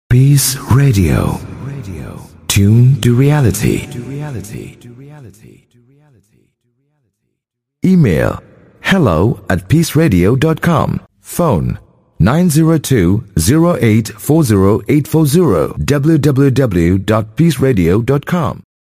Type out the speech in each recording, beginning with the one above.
Peace Radio. Radio. Tune to reality. To reality. To reality. To reality. Email hello at peaceradio.com. Phone 902-0840840 www.peaceradio.com.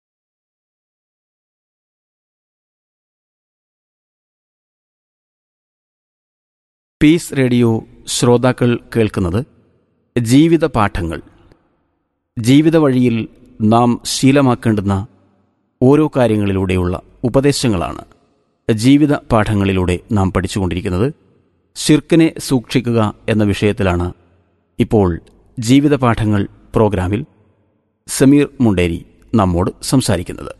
Peace radio ശ്രോതാക്കൾ കേൾക്കുന്നത് ജീവിത പാഠങ്ങൾ ജീവിത വഴിയിൽ നാം ശീലമാക്കേണ്ടുന്ന ഓരോ കാര്യങ്ങളിലൂടെയുള്ള ഉപദേശങ്ങളാണ് ജീവിത പാഠങ്ങളിലൂടെ നാം പഠിച്ചുകൊണ്ടിരിക്കുന്നത് ഷിർക്കിനെ സൂക്ഷിക്കുക എന്ന വിഷയത്തിലാണ് ഇപ്പോൾ ജീവിത പാഠങ്ങൾ പ്രോഗ്രാമിൽ സമീർ മുണ്ടേരി നമ്മോട് സംസാരിക്കുന്നത്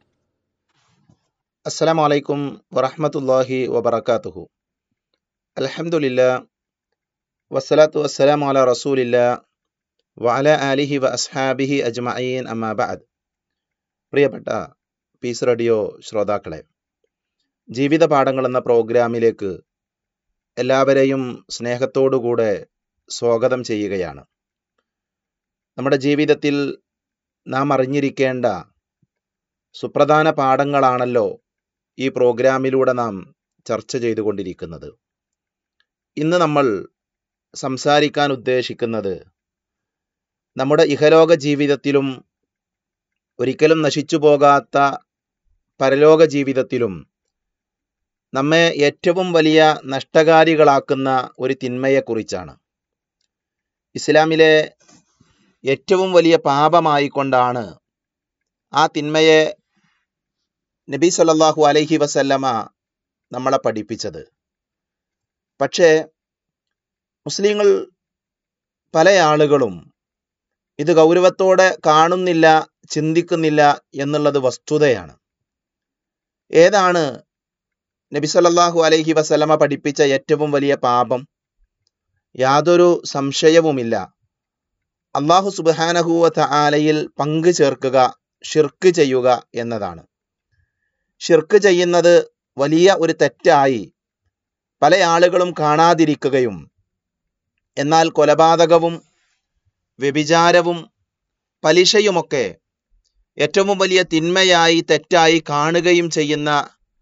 അസ്സലാമു അലൈക്കും വറഹ്മത്തുള്ളാഹി വബറകാതുഹു അൽഹംദുലില്ലാ വസ്സലാത്തു വസ്സലാമു അലാ റസൂലില്ലാ വഅല ആലിഹി വ അസ്ഹാബിഹി അജ്മഈൻ അമ്മാ ബഅദ് പ്രിയപ്പെട്ട പീസ് റേഡിയോ ശ്രോതാക്കളെ ജീവിത പാഠങ്ങൾ എന്ന പ്രോഗ്രാമിലേക്ക് എല്ലാവരെയും സ്നേഹത്തോടുകൂടെ സ്വാഗതം ചെയ്യുകയാണ് നമ്മുടെ ജീവിതത്തിൽ നാം അറിഞ്ഞിരിക്കേണ്ട സുപ്രധാന പാഠങ്ങളാണല്ലോ ഈ പ്രോഗ്രാമിലൂടെ നാം ചർച്ച ചെയ്തുകൊണ്ടിരിക്കുന്നത് ഇന്ന് നമ്മൾ സംസാരിക്കാൻ ഉദ്ദേശിക്കുന്നത് നമ്മുടെ ഇഹലോക ജീവിതത്തിലും ഒരിക്കലും നശിച്ചു പോകാത്ത പരലോക ജീവിതത്തിലും നമ്മെ ഏറ്റവും വലിയ നഷ്ടകാരികളാക്കുന്ന ഒരു തിന്മയെക്കുറിച്ചാണ് ഇസ്ലാമിലെ ഏറ്റവും വലിയ പാപമായിക്കൊണ്ടാണ് ആ തിന്മയെ നബി സല്ലല്ലാഹു അലൈഹി വസല്ലമ നമ്മളെ പഠിപ്പിച്ചത് പക്ഷേ മുസ്ലിങ്ങൾ പല ആളുകളും ഇത് ഗൗരവത്തോടെ കാണുന്നില്ല ചിന്തിക്കുന്നില്ല എന്നുള്ളത് വസ്തുതയാണ് ഏതാണ് നബി സല്ലല്ലാഹു അലൈഹി വസല്ലമ പഠിപ്പിച്ച ഏറ്റവും വലിയ പാപം യാതൊരു സംശയവുമില്ല അള്ളാഹു സുബ്ഹാനഹുവ ആലയിൽ പങ്കു ചേർക്കുക ഷിർക്ക് ചെയ്യുക എന്നതാണ് ഷിർക്ക് ചെയ്യുന്നത് വലിയ ഒരു തെറ്റായി പല ആളുകളും കാണാതിരിക്കുകയും എന്നാൽ കൊലപാതകവും വ്യഭിചാരവും പലിശയുമൊക്കെ ഏറ്റവും വലിയ തിന്മയായി തെറ്റായി കാണുകയും ചെയ്യുന്ന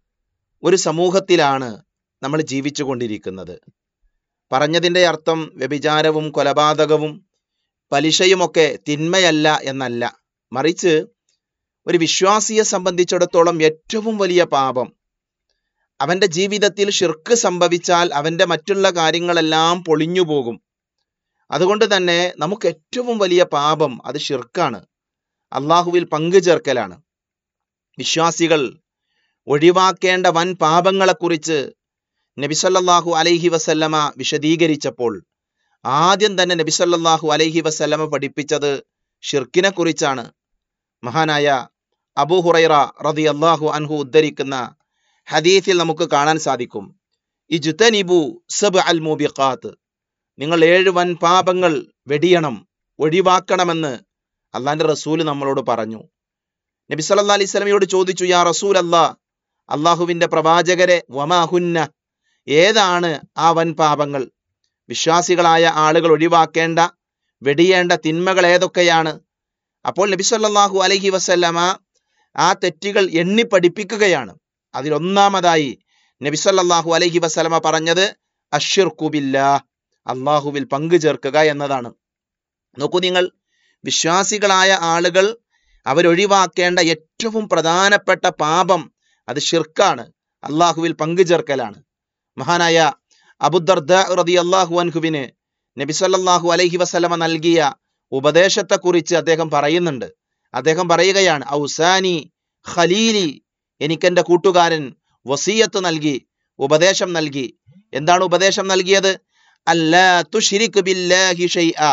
ഒരു സമൂഹത്തിലാണ് നമ്മൾ ജീവിച്ചു കൊണ്ടിരിക്കുന്നത് പറഞ്ഞതിൻ്റെ അർത്ഥം വ്യഭിചാരവും കൊലപാതകവും പലിശയുമൊക്കെ തിന്മയല്ല എന്നല്ല മറിച്ച് ഒരു വിശ്വാസിയെ സംബന്ധിച്ചിടത്തോളം ഏറ്റവും വലിയ പാപം അവന്റെ ജീവിതത്തിൽ ഷിർക്ക് സംഭവിച്ചാൽ അവന്റെ മറ്റുള്ള കാര്യങ്ങളെല്ലാം പൊളിഞ്ഞു പോകും അതുകൊണ്ട് തന്നെ നമുക്ക് ഏറ്റവും വലിയ പാപം അത് ഷിർക്കാണ് അള്ളാഹുവിൽ പങ്കു ചേർക്കലാണ് വിശ്വാസികൾ ഒഴിവാക്കേണ്ട വൻ പാപങ്ങളെക്കുറിച്ച് നബിസല്ലാഹു അലൈഹി വസല്ലമ വിശദീകരിച്ചപ്പോൾ ആദ്യം തന്നെ നബിസല്ലാഹു അലൈഹി വസല്ലമ പഠിപ്പിച്ചത് ഷിർക്കിനെ കുറിച്ചാണ് മഹാനായ അബൂ ഹുറൈറ റതി അള്ളാഹു അൻഹു ഉദ്ധരിക്കുന്ന ഹദീസിൽ നമുക്ക് കാണാൻ സാധിക്കും ഇജുതനിബു സബ് അൽ മൂബിഖാത്ത് നിങ്ങൾ ഏഴ് വൻ പാപങ്ങൾ വെടിയണം ഒഴിവാക്കണമെന്ന് അള്ളാന്റെ റസൂല് നമ്മളോട് പറഞ്ഞു നബി സല്ലാ അലൈഹി സ്വലമയോട് ചോദിച്ചു യാ റസൂൽ അല്ലാ അള്ളാഹുവിന്റെ പ്രവാചകരെ വമാഹുന്ന ഏതാണ് ആ വൻ പാപങ്ങൾ വിശ്വാസികളായ ആളുകൾ ഒഴിവാക്കേണ്ട വെടിയേണ്ട തിന്മകൾ ഏതൊക്കെയാണ് അപ്പോൾ നബി സല്ലല്ലാഹു അലൈഹി വസല്ലമ ആ തെറ്റുകൾ എണ്ണി പഠിപ്പിക്കുകയാണ് അതിലൊന്നാമതായി നബി സല്ലല്ലാഹു അലൈഹി വസല്ലമ പറഞ്ഞത് അഷിർക്കുബില്ല അള്ളാഹുവിൽ പങ്കു ചേർക്കുക എന്നതാണ് നോക്കൂ നിങ്ങൾ വിശ്വാസികളായ ആളുകൾ അവരൊഴിവാക്കേണ്ട ഏറ്റവും പ്രധാനപ്പെട്ട പാപം അത് ഷിർക്കാണ് അള്ളാഹുവിൽ പങ്കു ചേർക്കലാണ് മഹാനായ അബുദർദ റതി അള്ളാഹു അൻഹുവിന് നബി സല്ലല്ലാഹു അലൈഹി വസല്ലമ നൽകിയ ഉപദേശത്തെക്കുറിച്ച് അദ്ദേഹം പറയുന്നുണ്ട് അദ്ദേഹം പറയുകയാണ് ഔസാനി ഖലീലി എനിക്കെന്റെ കൂട്ടുകാരൻ വസീയത്ത് നൽകി ഉപദേശം നൽകി എന്താണ് ഉപദേശം നൽകിയത് അല്ലാ തുശ്രിക് ബില്ലാഹി ഷൈഅ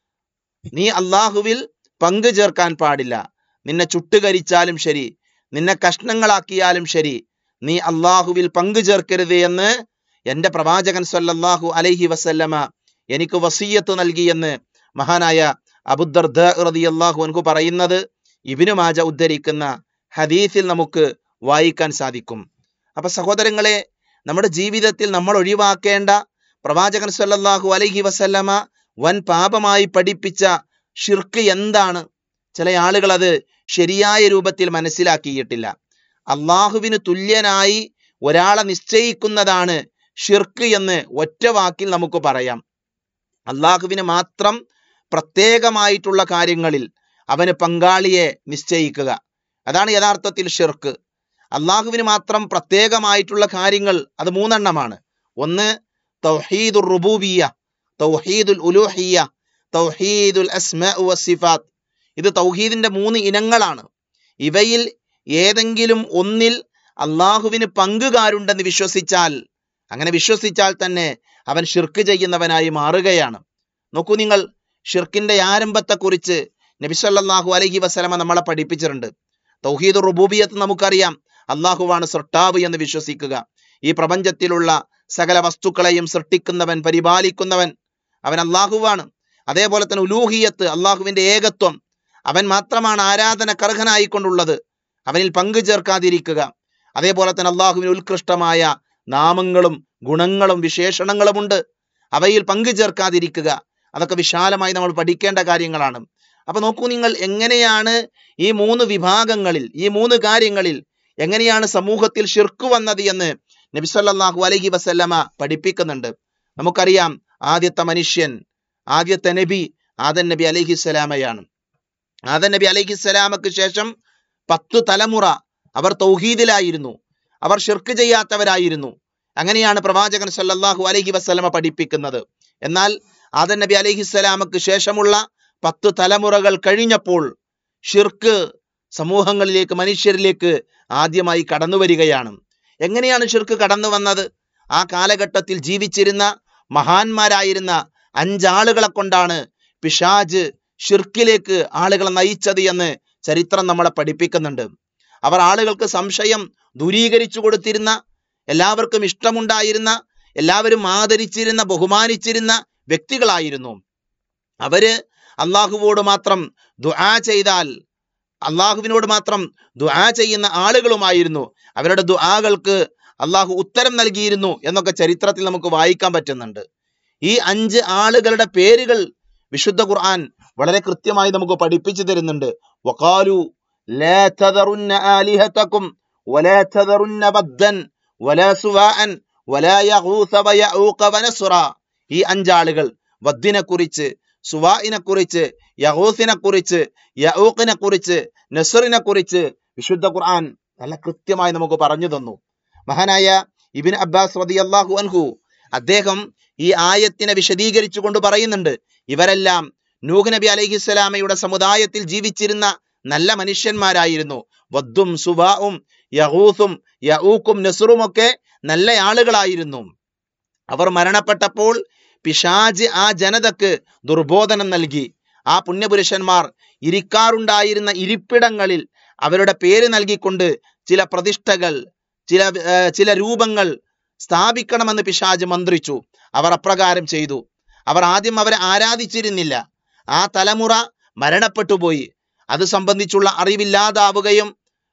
നീ അള്ളാഹുവിൽ പങ്കു ചേർക്കാൻ പാടില്ല നിന്നെ ചുട്ടുകരിച്ചാലും ശരി നിന്നെ കഷ്ണങ്ങളാക്കിയാലും ശരി നീ അള്ളാഹുവിൽ പങ്കു ചേർക്കരുത് എന്ന് എന്റെ പ്രവാചകൻ സല്ലല്ലാഹു അലൈഹി വസല്ലമ എനിക്ക് വസീയത്ത് നൽകിയെന്ന് മഹാനായ അബുദർദ റളിയല്ലാഹു അൻഹു പറയുന്നത് ഇബ്നു മാജ ഉദ്ധരിക്കുന്ന ഹദീസിൽ നമുക്ക് വായിക്കാൻ സാധിക്കും അപ്പൊ സഹോദരങ്ങളെ നമ്മുടെ ജീവിതത്തിൽ നമ്മൾ ഒഴിവാക്കേണ്ട പ്രവാചകൻ സല്ലല്ലാഹു അലൈഹി വസല്ലമ വൻ പാപമായി പഠിപ്പിച്ച ഷിർക്ക് എന്താണ് ചില ആളുകൾ അത് ശരിയായ രൂപത്തിൽ മനസ്സിലാക്കിയിട്ടില്ല അള്ളാഹുവിന് തുല്യനായി ഒരാളെ നിശ്ചയിക്കുന്നതാണ് ഷിർക്ക് എന്ന് ഒറ്റ വാക്കിൽ നമുക്ക് പറയാം അള്ളാഹുവിന് മാത്രം പ്രത്യേകമായിട്ടുള്ള കാര്യങ്ങളിൽ അവന് പങ്കാളിയെ നിശ്ചയിക്കുക അതാണ് യഥാർത്ഥത്തിൽ ഷിർക്ക് അള്ളാഹുവിന് മാത്രം പ്രത്യേകമായിട്ടുള്ള കാര്യങ്ങൾ അത് മൂന്നെണ്ണമാണ് ഒന്ന് തൗഹീദുർ റുബൂബിയ തൗഹീദുൽ ഉലൂഹിയ തൗഹീദുൽ അസ്മാ വസിഫാത്ത് ഇത് തൗഹീദിന്റെ മൂന്ന് ഇനങ്ങളാണ് ഇവയിൽ ഏതെങ്കിലും ഒന്നിൽ അള്ളാഹുവിന് പങ്കുകാരുണ്ടെന്ന് വിശ്വസിച്ചാൽ അങ്ങനെ വിശ്വസിച്ചാൽ തന്നെ അവൻ ഷിർക്ക് ചെയ്യുന്നവനായി മാറുകയാണ് നോക്കൂ നിങ്ങൾ ഷിർക്കിന്റെ ആരംഭത്തെക്കുറിച്ച് നബിസല്ലാഹു അലഹി വസ്ലമ നമ്മളെ പഠിപ്പിച്ചിട്ടുണ്ട് തൗഹീദ് റുബൂബിയത്ത് നമുക്കറിയാം അള്ളാഹുവാണ് സൃഷ്ടാവ് എന്ന് വിശ്വസിക്കുക ഈ പ്രപഞ്ചത്തിലുള്ള സകല വസ്തുക്കളെയും സൃഷ്ടിക്കുന്നവൻ പരിപാലിക്കുന്നവൻ അവൻ അള്ളാഹുവാണ് അതേപോലെ തന്നെ ഉലൂഹിയത്ത് അള്ളാഹുവിന്റെ ഏകത്വം അവൻ മാത്രമാണ് ആരാധനക്കർഹനായിക്കൊണ്ടുള്ളത് അവനിൽ പങ്കു ചേർക്കാതിരിക്കുക അതേപോലെ തന്നെ അള്ളാഹുവിന് ഉത്കൃഷ്ടമായ നാമങ്ങളും ഗുണങ്ങളും വിശേഷണങ്ങളുമുണ്ട് അവയിൽ പങ്കു ചേർക്കാതിരിക്കുക അതൊക്കെ വിശാലമായി നമ്മൾ പഠിക്കേണ്ട കാര്യങ്ങളാണ് അപ്പൊ നോക്കൂ നിങ്ങൾ എങ്ങനെയാണ് ഈ മൂന്ന് വിഭാഗങ്ങളിൽ ഈ മൂന്ന് കാര്യങ്ങളിൽ എങ്ങനെയാണ് സമൂഹത്തിൽ ഷിർക്ക് വന്നത് എന്ന് നബിസല്ലാഹു അലഹി വസല്ലമ പഠിപ്പിക്കുന്നുണ്ട് നമുക്കറിയാം ആദ്യത്തെ മനുഷ്യൻ ആദ്യത്തെ നബി ആദൻ നബി അലഹിസ്സലാമയാണ് ആദൻ നബി അലഹിസ്സലാമക്ക് ശേഷം പത്തു തലമുറ അവർ തൗഹീദിലായിരുന്നു അവർ ഷിർക്ക് ചെയ്യാത്തവരായിരുന്നു അങ്ങനെയാണ് പ്രവാചകൻ സല്ലല്ലാഹു അലൈഹി വസല്ലമ പഠിപ്പിക്കുന്നത് എന്നാൽ ആദൻ നബി അലൈഹിസ്സലാമക്ക് ശേഷമുള്ള പത്ത് തലമുറകൾ കഴിഞ്ഞപ്പോൾ ഷിർക്ക് സമൂഹങ്ങളിലേക്ക് മനുഷ്യരിലേക്ക് ആദ്യമായി കടന്നു വരികയാണ് എങ്ങനെയാണ് ഷിർക്ക് കടന്നു വന്നത് ആ കാലഘട്ടത്തിൽ ജീവിച്ചിരുന്ന മഹാന്മാരായിരുന്ന അഞ്ചാളുകളെ കൊണ്ടാണ് പിശാജ് ഷിർക്കിലേക്ക് ആളുകളെ നയിച്ചത് എന്ന് ചരിത്രം നമ്മളെ പഠിപ്പിക്കുന്നുണ്ട് അവർ ആളുകൾക്ക് സംശയം ദൂരീകരിച്ചു കൊടുത്തിരുന്ന എല്ലാവർക്കും ഇഷ്ടമുണ്ടായിരുന്ന എല്ലാവരും ആദരിച്ചിരുന്ന ബഹുമാനിച്ചിരുന്ന വ്യക്തികളായിരുന്നു അവര് അള്ളാഹുവോട് മാത്രം ദുആ ചെയ്താൽ അള്ളാഹുവിനോട് മാത്രം ദുആ ചെയ്യുന്ന ആളുകളുമായിരുന്നു അവരുടെ ദുആകൾക്ക് അള്ളാഹു ഉത്തരം നൽകിയിരുന്നു എന്നൊക്കെ ചരിത്രത്തിൽ നമുക്ക് വായിക്കാൻ പറ്റുന്നുണ്ട് ഈ അഞ്ച് ആളുകളുടെ പേരുകൾ വിശുദ്ധ ഖുർആൻ വളരെ കൃത്യമായി നമുക്ക് പഠിപ്പിച്ചു തരുന്നുണ്ട് വഖാലു لا تذرن آلهتكم ولا تذرن بدا ولا سواء ولا يغوث ويعوق ونسرا ഈ അഞ്ചാളുകൾ വദ്ദിനെ കുറിച്ച് സുവാഇനെ കുറിച്ച് യഹൂസിനെ കുറിച്ച് യഊഖിനെ കുറിച്ച് നസറിനെ കുറിച്ച് വിശുദ്ധ ഖുർആൻ നല്ല കൃത്യമായി നമുക്ക് പറഞ്ഞു തന്നു മഹാനായ ഇബിൻ അബ്ബാസ് റളിയല്ലാഹു അൻഹു അദ്ദേഹം ഈ ആയത്തിനെ വിശദീകരിച്ചു കൊണ്ട് പറയുന്നുണ്ട് ഇവരെല്ലാം നൂഹ് നബി അലൈഹിസ്സലാമയുടെ സമുദായത്തിൽ ജീവിച്ചിരുന്ന നല്ല മനുഷ്യന്മാരായിരുന്നു വദ്ദും സുബാവും യഹൂസും യഊക്കും നസുറും ഒക്കെ നല്ല ആളുകളായിരുന്നു അവർ മരണപ്പെട്ടപ്പോൾ പിശാജ് ആ ജനതക്ക് ദുർബോധനം നൽകി ആ പുണ്യപുരുഷന്മാർ ഇരിക്കാറുണ്ടായിരുന്ന ഇരിപ്പിടങ്ങളിൽ അവരുടെ പേര് നൽകിക്കൊണ്ട് ചില പ്രതിഷ്ഠകൾ ചില ഏർ ചില രൂപങ്ങൾ സ്ഥാപിക്കണമെന്ന് പിശാജ് മന്ത്രിച്ചു അവർ അപ്രകാരം ചെയ്തു അവർ ആദ്യം അവരെ ആരാധിച്ചിരുന്നില്ല ആ തലമുറ മരണപ്പെട്ടുപോയി അത് സംബന്ധിച്ചുള്ള അറിവില്ലാതാവുകയും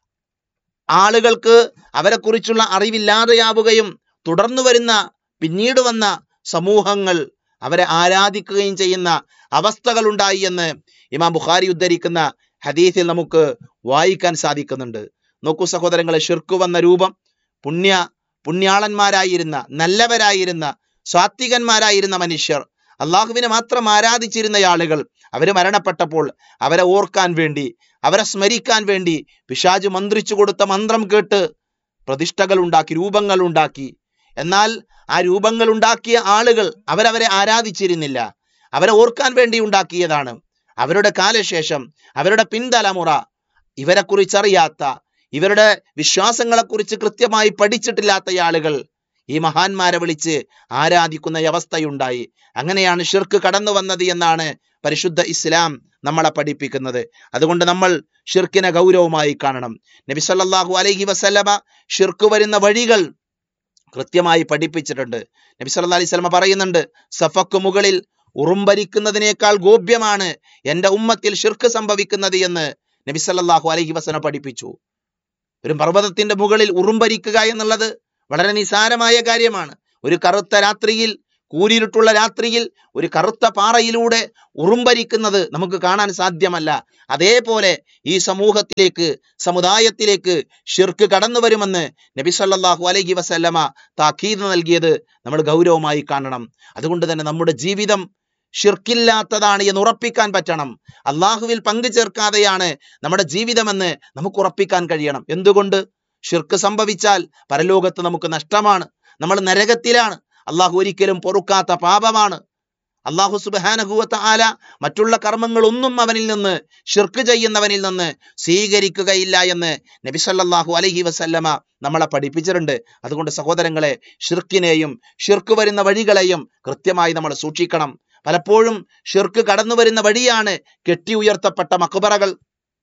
ആളുകൾക്ക് അവരെക്കുറിച്ചുള്ള അറിവില്ലാതെയാവുകയും തുടർന്നു വരുന്ന പിന്നീട് വന്ന സമൂഹങ്ങൾ അവരെ ആരാധിക്കുകയും ചെയ്യുന്ന അവസ്ഥകൾ ഉണ്ടായി എന്ന് ഇമാം ബുഖാരി ഉദ്ധരിക്കുന്ന ഹദീസിൽ നമുക്ക് വായിക്കാൻ സാധിക്കുന്നുണ്ട് നോക്കൂ സഹോദരങ്ങളെ ഷിർക്ക് വന്ന രൂപം പുണ്യ പുണ്യാളന്മാരായിരുന്ന നല്ലവരായിരുന്ന സാത്വികന്മാരായിരുന്ന മനുഷ്യർ അള്ളാഹുവിനെ മാത്രം ആരാധിച്ചിരുന്ന ആളുകൾ അവര് മരണപ്പെട്ടപ്പോൾ അവരെ ഓർക്കാൻ വേണ്ടി അവരെ സ്മരിക്കാൻ വേണ്ടി പിശാജ് മന്ത്രിച്ചു കൊടുത്ത മന്ത്രം കേട്ട് പ്രതിഷ്ഠകൾ ഉണ്ടാക്കി രൂപങ്ങൾ ഉണ്ടാക്കി എന്നാൽ ആ രൂപങ്ങൾ ഉണ്ടാക്കിയ ആളുകൾ അവരവരെ ആരാധിച്ചിരുന്നില്ല അവരെ ഓർക്കാൻ വേണ്ടി ഉണ്ടാക്കിയതാണ് അവരുടെ കാലശേഷം അവരുടെ പിൻതലമുറ ഇവരെ കുറിച്ചറിയാത്ത ഇവരുടെ വിശ്വാസങ്ങളെക്കുറിച്ച് കൃത്യമായി പഠിച്ചിട്ടില്ലാത്ത ആളുകൾ ഈ മഹാന്മാരെ വിളിച്ച് ആരാധിക്കുന്ന അവസ്ഥയുണ്ടായി അങ്ങനെയാണ് ഷിർക്ക് കടന്നു വന്നത് എന്നാണ് പരിശുദ്ധ ഇസ്ലാം നമ്മളെ പഠിപ്പിക്കുന്നത് അതുകൊണ്ട് നമ്മൾ ഷിർക്കിനെ ഗൗരവമായി കാണണം നബി സല്ലല്ലാഹു അലൈഹി വസല്ലമ ഷിർക്ക് വരുന്ന വഴികൾ കൃത്യമായി പഠിപ്പിച്ചിട്ടുണ്ട് നബി സല്ലല്ലാഹു അലൈഹി വസല്ലമ പറയുന്നുണ്ട് സഫക്ക് മുകളിൽ ഉറുമ്പരിക്കുന്നതിനേക്കാൾ ഗോപ്യമാണ് എൻ്റെ ഉമ്മത്തിൽ ഷിർക്ക് സംഭവിക്കുന്നത് എന്ന് നബി സല്ലല്ലാഹു അലൈഹി വസല്ലമ പഠിപ്പിച്ചു ഒരു പർവ്വതത്തിന്റെ മുകളിൽ ഉറുമ്പരിക്കുക എന്നുള്ളത് വളരെ നിസാരമായ കാര്യമാണ് ഒരു കറുത്ത രാത്രിയിൽ കൂരിരുട്ടുള്ള രാത്രിയിൽ ഒരു കറുത്ത പാറയിലൂടെ ഉറുമ്പരിക്കുന്നത് നമുക്ക് കാണാൻ സാധ്യമല്ല അതേപോലെ ഈ സമൂഹത്തിലേക്ക് സമുദായത്തിലേക്ക് ഷിർക്ക് കടന്നു വരുമെന്ന് നബി സല്ലല്ലാഹു അലൈഹി വസല്ലമ താക്കീത് നൽകിയത് നമ്മൾ ഗൗരവമായി കാണണം അതുകൊണ്ട് തന്നെ നമ്മുടെ ജീവിതം ഷിർക്കില്ലാത്തതാണ് എന്ന് ഉറപ്പിക്കാൻ പറ്റണം അള്ളാഹുവിൽ പങ്കു ചേർക്കാതെയാണ് നമ്മുടെ ജീവിതമെന്ന് നമുക്ക് ഉറപ്പിക്കാൻ കഴിയണം എന്തുകൊണ്ട് ഷിർക്ക് സംഭവിച്ചാൽ പരലോകത്ത് നമുക്ക് നഷ്ടമാണ് നമ്മൾ നരകത്തിലാണ് അള്ളാഹു ഒരിക്കലും പൊറുക്കാത്ത പാപമാണ് അള്ളാഹു സുബാനഹുവത്ത ആല മറ്റുള്ള കർമ്മങ്ങളൊന്നും അവനിൽ നിന്ന് ഷിർക്ക് ചെയ്യുന്നവനിൽ നിന്ന് സ്വീകരിക്കുകയില്ല എന്ന് നബിസല്ലാഹു അലഹി വസല്ലമ നമ്മളെ പഠിപ്പിച്ചിട്ടുണ്ട് അതുകൊണ്ട് സഹോദരങ്ങളെ ഷിർക്കിനെയും ഷിർക്ക് വരുന്ന വഴികളെയും കൃത്യമായി നമ്മൾ സൂക്ഷിക്കണം പലപ്പോഴും ഷിർക്ക് കടന്നു വരുന്ന വഴിയാണ് കെട്ടി ഉയർത്തപ്പെട്ട മക്ബറകൾ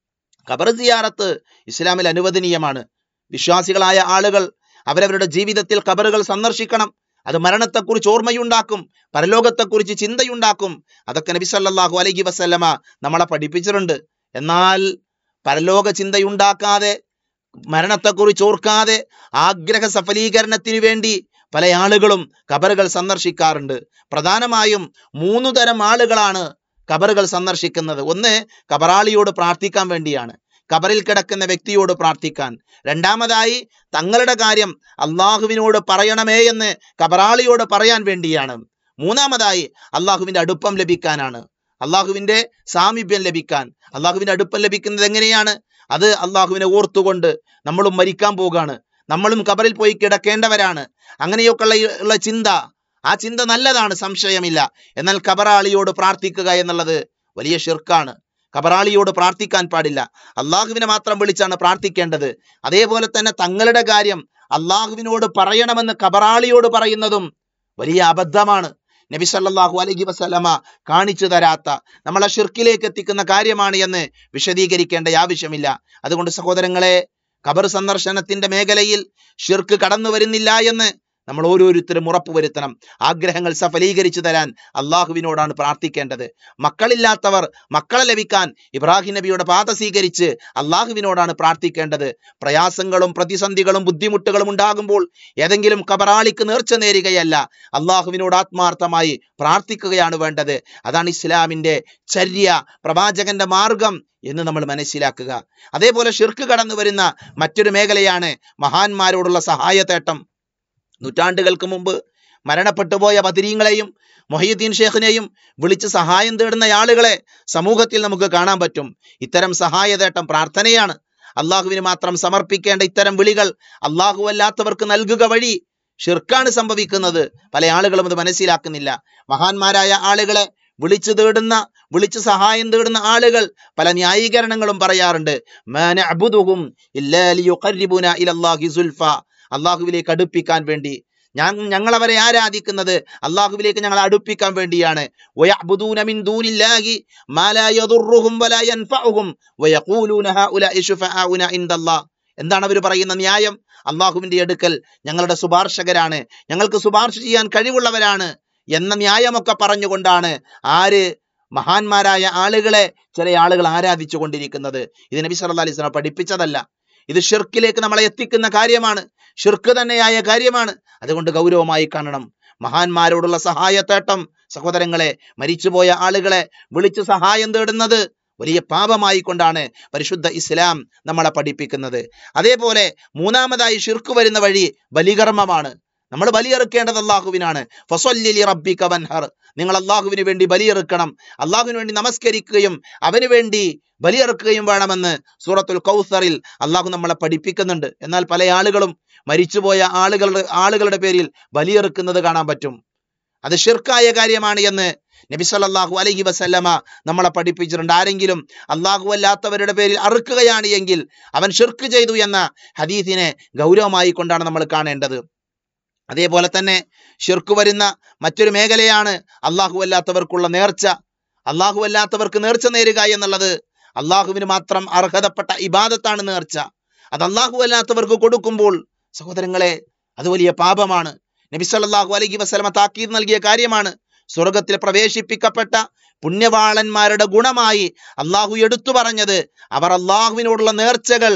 ഖബർ സിയാറത്ത് ഇസ്ലാമിൽ അനുവദനീയമാണ് വിശ്വാസികളായ ആളുകൾ അവരവരുടെ ജീവിതത്തിൽ ഖബറുകൾ സന്ദർശിക്കണം അത് മരണത്തെക്കുറിച്ച് ഓർമ്മയുണ്ടാക്കും പരലോകത്തെക്കുറിച്ച് ചിന്തയുണ്ടാക്കും അതൊക്കെ നബി സല്ലല്ലാഹു അലൈഹി വസല്ലമ നമ്മളെ പഠിപ്പിച്ചിട്ടുണ്ട് എന്നാൽ പരലോക ചിന്തയുണ്ടാക്കാതെ മരണത്തെക്കുറിച്ച് ഓർക്കാതെ ആഗ്രഹ സഫലീകരണത്തിന് വേണ്ടി പല ആളുകളും കബറുകൾ സന്ദർശിക്കാറുണ്ട് പ്രധാനമായും മൂന്ന് തരം ആളുകളാണ് കബറുകൾ സന്ദർശിക്കുന്നത് ഒന്ന് കബറാളിയോട് പ്രാർത്ഥിക്കാൻ വേണ്ടിയാണ് കബറിൽ കിടക്കുന്ന വ്യക്തിയോട് പ്രാർത്ഥിക്കാൻ രണ്ടാമതായി തങ്ങളുടെ കാര്യം അള്ളാഹുവിനോട് പറയണമേ എന്ന് കബറാളിയോട് പറയാൻ വേണ്ടിയാണ് മൂന്നാമതായി അള്ളാഹുവിന്റെ അടുപ്പം ലഭിക്കാനാണ് അള്ളാഹുവിന്റെ സാമീപ്യം ലഭിക്കാൻ അള്ളാഹുവിന്റെ അടുപ്പം ലഭിക്കുന്നത് എങ്ങനെയാണ് അത് അള്ളാഹുവിനെ ഓർത്തുകൊണ്ട് നമ്മളും മരിക്കാൻ പോവുകയാണ് നമ്മളും കബറിൽ പോയി കിടക്കേണ്ടവരാണ് അങ്ങനെയൊക്കെ ഉള്ള ഉള്ള ചിന്ത ആ ചിന്ത നല്ലതാണ് സംശയമില്ല എന്നാൽ കബറാളിയോട് പ്രാർത്ഥിക്കുക എന്നുള്ളത് വലിയ ഷിർക്കാണ് കബറാളിയോട് പ്രാർത്ഥിക്കാൻ പാടില്ല അള്ളാഹുവിനെ മാത്രം വിളിച്ചാണ് പ്രാർത്ഥിക്കേണ്ടത് അതേപോലെ തന്നെ തങ്ങളുടെ കാര്യം അള്ളാഹുവിനോട് പറയണമെന്ന് കബറാളിയോട് പറയുന്നതും വലിയ അബദ്ധമാണ് നബി സല്ലല്ലാഹു അലൈഹി വസല്ലമ കാണിച്ചു തരാത്ത നമ്മളെ ഷിർക്കിലേക്ക് എത്തിക്കുന്ന കാര്യമാണ് എന്ന് വിശദീകരിക്കേണ്ട ആവശ്യമില്ല അതുകൊണ്ട് സഹോദരങ്ങളെ ഖബർ സന്ദർശനത്തിന്റെ മേഖലയിൽ ഷിർക്ക് കടന്നു വരുന്നില്ല എന്ന് നമ്മൾ ഓരോരുത്തരും ഉറപ്പുവരുത്തണം ആഗ്രഹങ്ങൾ സഫലീകരിച്ചു തരാൻ അള്ളാഹുവിനോടാണ് പ്രാർത്ഥിക്കേണ്ടത് മക്കളില്ലാത്തവർ മക്കളെ ലഭിക്കാൻ ഇബ്രാഹിം നബിയുടെ പാത സ്വീകരിച്ച് അള്ളാഹുവിനോടാണ് പ്രാർത്ഥിക്കേണ്ടത് പ്രയാസങ്ങളും പ്രതിസന്ധികളും ബുദ്ധിമുട്ടുകളും ഉണ്ടാകുമ്പോൾ ഏതെങ്കിലും കബറാളിക്ക് നേർച്ച നേരുകയല്ല അള്ളാഹുവിനോട് ആത്മാർത്ഥമായി പ്രാർത്ഥിക്കുകയാണ് വേണ്ടത് അതാണ് ഇസ്ലാമിന്റെ ചര്യ പ്രവാചകന്റെ മാർഗം എന്ന് നമ്മൾ മനസ്സിലാക്കുക അതേപോലെ ഷിർക്ക് കടന്നു വരുന്ന മറ്റൊരു മേഖലയാണ് മഹാന്മാരോടുള്ള സഹായത്തേട്ടം നൂറ്റാണ്ടുകൾക്ക് മുമ്പ് മരണപ്പെട്ടു പോയ ബദരീങ്ങളെയും മൊഹീദ്ദീൻ ഷേഖിനെയും വിളിച്ച് സഹായം തേടുന്ന ആളുകളെ സമൂഹത്തിൽ നമുക്ക് കാണാൻ പറ്റും ഇത്തരം സഹായതേട്ടം പ്രാർത്ഥനയാണ് അള്ളാഹുവിന് മാത്രം സമർപ്പിക്കേണ്ട ഇത്തരം വിളികൾ അള്ളാഹു അല്ലാത്തവർക്ക് നൽകുക വഴി ഷിർക്കാണ് സംഭവിക്കുന്നത് പല ആളുകളും അത് മനസ്സിലാക്കുന്നില്ല മഹാന്മാരായ ആളുകളെ വിളിച്ചു തേടുന്ന വിളിച്ച് സഹായം തേടുന്ന ആളുകൾ പല ന്യായീകരണങ്ങളും പറയാറുണ്ട് "മാ നഅ്ബുദുഹും ഇല്ലാ ലിയുഖർരിബുനാ ഇലല്ലാഹി സുൽഫ അള്ളാഹുവിലേക്ക് അടുപ്പിക്കാൻ വേണ്ടി ഞാൻ ഞങ്ങൾ അവരെ ആരാധിക്കുന്നത് അള്ളാഹുവിലേക്ക് ഞങ്ങൾ അടുപ്പിക്കാൻ വേണ്ടിയാണ് വയഅ്ബുദൂന മിൻ ദൂനില്ലാഹി മാ ലാ യദുർറുഹും വലാ യൻഫഉഹും വയഖൂലൂന ഹൗലാഇ ശുഫആഉന ഇൻദല്ലാഹ് എന്താണ് അവർ പറയുന്ന ന്യായം അള്ളാഹുവിന്റെ അടുക്കൽ ഞങ്ങളുടെ ശുപാർശകരാണ് ഞങ്ങൾക്ക് ശുപാർശ ചെയ്യാൻ കഴിവുള്ളവരാണ് എന്ന ന്യായമൊക്കെ പറഞ്ഞുകൊണ്ടാണ് ആര് മഹാന്മാരായ ആളുകളെ ചില ആളുകൾ ആരാധിച്ചു കൊണ്ടിരിക്കുന്നത് ഇത് നബി സല്ലല്ലാഹു അലൈഹി വസല്ലം പഠിപ്പിച്ചതല്ല ഇത് ഷിർക്കിലേക്ക് നമ്മളെ എത്തിക്കുന്ന കാര്യമാണ് ഷിർക്ക് തന്നെയായ കാര്യമാണ് അതുകൊണ്ട് ഗൗരവമായി കാണണം മഹാന്മാരോടുള്ള സഹായത്തേട്ടം സഹോദരങ്ങളെ മരിച്ചുപോയ ആളുകളെ വിളിച്ച് സഹായം തേടുന്നത് വലിയ പാപമായി കൊണ്ടാണ് പരിശുദ്ധ ഇസ്ലാം നമ്മളെ പഠിപ്പിക്കുന്നത് അതേപോലെ മൂന്നാമതായി ഷിർക്ക് വരുന്ന വഴി ബലികർമ്മമാണ് നമ്മൾ ബലിയെറുക്കേണ്ടത് അള്ളാഹുവിനാണ് ഫസൊല്ലി റബ്ബിക വൻഹർ നിങ്ങൾ അള്ളാഹുവിന് വേണ്ടി ബലിയെറുക്കണം അള്ളാഹുവിന് വേണ്ടി നമസ്കരിക്കുകയും അവന് വേണ്ടി ബലിയെറുക്കുകയും വേണമെന്ന് സൂറത്തുൽ കൗസറിൽ അള്ളാഹു നമ്മളെ പഠിപ്പിക്കുന്നുണ്ട് എന്നാൽ പല ആളുകളും മരിച്ചുപോയ ആളുകളുടെ ആളുകളുടെ പേരിൽ ബലിയെറുക്കുന്നത് കാണാൻ പറ്റും അത് ഷിർക്കായ കാര്യമാണ് എന്ന് നബി സല്ലല്ലാഹു അലൈഹി വസല്ലമ നമ്മളെ പഠിപ്പിച്ചിട്ടുണ്ട് ആരെങ്കിലും അള്ളാഹു അല്ലാത്തവരുടെ പേരിൽ അറുക്കുകയാണ് എങ്കിൽ അവൻ ഷിർക്ക് ചെയ്തു എന്ന ഹദീസിനെ ഗൗരവമായി കൊണ്ടാണ് നമ്മൾ കാണേണ്ടത് അതേപോലെ തന്നെ ഷിർക്ക് വരുന്ന മറ്റൊരു മേഖലയാണ് അള്ളാഹു അല്ലാത്തവർക്കുള്ള നേർച്ച അള്ളാഹു അല്ലാത്തവർക്ക് നേർച്ച നേരുക എന്നുള്ളത് അള്ളാഹുവിന് മാത്രം അർഹതപ്പെട്ട ഇബാദത്താണ് നേർച്ച അത് അള്ളാഹു അല്ലാത്തവർക്ക് കൊടുക്കുമ്പോൾ സഹോദരങ്ങളെ അത് വലിയ പാപമാണ് നബി സല്ലല്ലാഹു അലൈഹി വസല്ലമ താക്കീത് നൽകിയ കാര്യമാണ് സ്വർഗത്തിൽ പ്രവേശിപ്പിക്കപ്പെട്ട പുണ്യവാളന്മാരുടെ ഗുണമായി അള്ളാഹു എടുത്തു പറഞ്ഞത് അവർ അള്ളാഹുവിനോടുള്ള നേർച്ചകൾ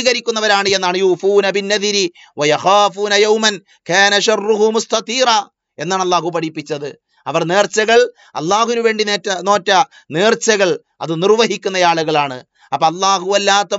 പൂർത്തീകരിക്കുന്നവരാണ് എന്നാണ് യൂഫൂന ബിന്നദിരി വയഖാഫൂന യൗമൻ കാന ശർറുഹു മുസ്തതീറ എന്നാണ് അള്ളാഹു പഠിപ്പിച്ചത് അവർ നേർച്ചകൾ അള്ളാഹുവിനു വേണ്ടി നേറ്റ നോറ്റ നേർച്ചകൾ അത് നിർവഹിക്കുന്ന ആളുകളാണ് അപ്പൊ അള്ളാഹു അല്ലാത്ത